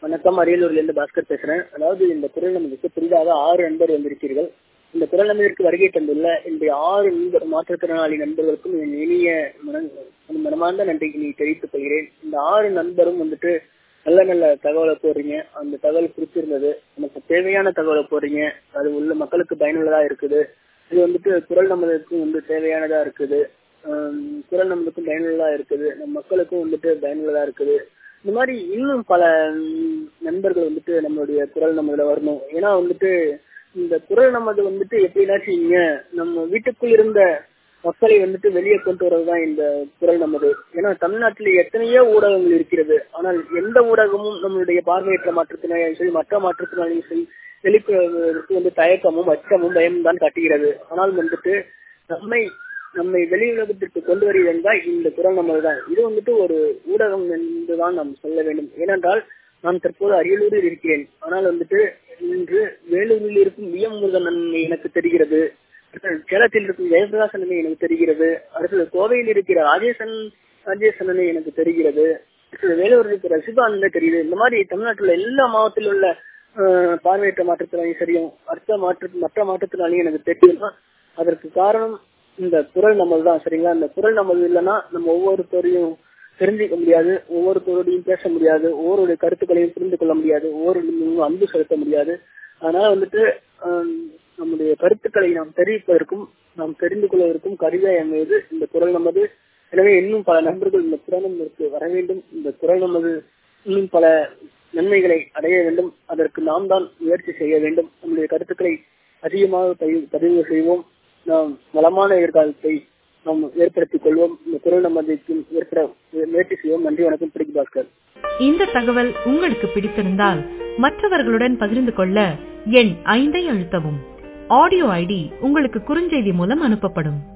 வணக்கம் அரியலூர்ல இருந்து பாஸ்கர் பேசுறேன் அதாவது இந்த குரல் நமக்கு புதிதாக ஆறு நண்பர் வந்திருக்கிறீர்கள் இந்த குரல் நமதிற்கு வருகை தந்துள்ள இந்த ஆறு நண்பர் மாற்றுத்திறனாளி நண்பர்களுக்கும் என் இனிய மன- மனமார்ந்த நன்றியை தெரிவித்துக் கொள்கிறேன் இந்த ஆறு நண்பரும் வந்துட்டு நல்ல நல்ல தகவலை போடுறீங்க அந்த தகவல் பிடிச்சிருந்தது நமக்கு தேவையான தகவலை போடுறீங்க அது உள்ள மக்களுக்கு பயனுள்ளதா இருக்குது இது வந்துட்டு குரல் நம்மளுக்கும் வந்து தேவையானதா இருக்குது ஆம், குரல் நம்மளுக்கும் பயனுள்ளதா இருக்குது நம்ம மக்களுக்கும் வந்துட்டு பயனுள்ளதா இருக்குது இந்த மாதிரி இன்னும் பல ம், நண்பர்கள் வந்துட்டு நம்மளுடைய குரல் நம்மள வரணும் ஏன்னா வந்துட்டு இந்த குரல் நமது வந்துட்டு எப்படின்னாச்சும் இங்க நம்ம வீட்டுக்குள் இருந்த மக்களை வந்துட்டு வெளியே கொண்டு வரதுதான் இந்த குரல் நமது ஏன்னா தமிழ்நாட்டில் எத்தனையோ ஊடகங்கள் இருக்கிறது ஆனால் எந்த ஊடகமும் நம்மளுடைய பார்வையற்ற மாற்றத்தினாலும் சரி மற்ற மாற்றத்தினாலையும் சரி வெளிப்படுவதற்கு வந்து தயக்கமும் அச்சமும் பயமும் தான் காட்டுகிறது ஆனால் வந்துட்டு நம்மை நம்மை வெளி உலகத்திற்கு கொண்டு வருகிறது என்றால் இந்த குரல் நமது தான் இது வந்துட்டு ஒரு ஊடகம் என்றுதான் நாம் சொல்ல வேண்டும் ஏனென்றால் நான் தற்போது அரியலூரில் இருக்கிறேன் ஆனால் வந்துட்டு இன்று வேலூரில் இருக்கும் விஎம் முருகன் அண்ணன் எனக்கு தெரிகிறது அடுத்தது சேலத்தில் இருக்கும் ஜெயபிரகாஷ் அண்ணனை எனக்கு தெரிகிறது அடுத்தது கோவையில் இருக்கிற ராஜேசன் ராஜேஷ் அண்ணனை எனக்கு தெரிகிறது அடுத்தது வேலூரில் இருக்கிற சிவா அண்ணன் தெரியுது இந்த மாதிரி தமிழ்நாட்டில் எல்லா மாவட்டத்தில் உள்ள ஆஹ், பார்வையற்ற மாற்றத்தினாலையும் சரியும் அடுத்த மாற்ற மற்ற மாற்றத்தினாலையும் எனக்கு தெரியும்னா அதற்கு காரணம் இந்த குரல் நமது தான் சரிங்களா இந்த குரல் நமது இல்லைன்னா நம்ம ஒவ்வொருத்தரையும் தெரிஞ்சுக்க முடியாது ஒவ்வொருத்தரோடையும் பேச முடியாது ஒவ்வொருடைய கருத்துக்களையும் புரிந்து கொள்ள முடியாது ஒவ்வொரு அன்பு செலுத்த முடியாது அதனால வந்துட்டு ஆஹ், நம்முடைய கருத்துக்களை நாம் தெரிவிப்பதற்கும் நாம் தெரிந்து கொள்வதற்கும் கருவியாக அமைவது இந்த குரல் நமது எனவே இன்னும் பல நண்பர்கள் இந்த குரல் நமக்கு வர வேண்டும் இந்த குரல் நமது இன்னும் பல நன்மைகளை அடைய வேண்டும் அதற்கு நாம் தான் முயற்சி செய்ய வேண்டும் நம்முடைய கருத்துக்களை அதிகமாக பதிவு- பதிவு செய்வோம் நாம் வளமான எதிர்காலத்தை நாம் ஏற்படுத்திக் கொள்வோம் இந்த குரல் நமதிக்கு ஏற்பட முயற்சி செய்வோம் நன்றி வணக்கம் பிடிக்கு பாஸ்கர் இந்த தகவல் உங்களுக்கு பிடித்திருந்தால் மற்றவர்களுடன் பகிர்ந்து கொள்ள எண் ஐந்தை அழுத்தவும் ஆடியோ ஐடி உங்களுக்கு குறுஞ்செய்தி மூலம் அனுப்பப்படும்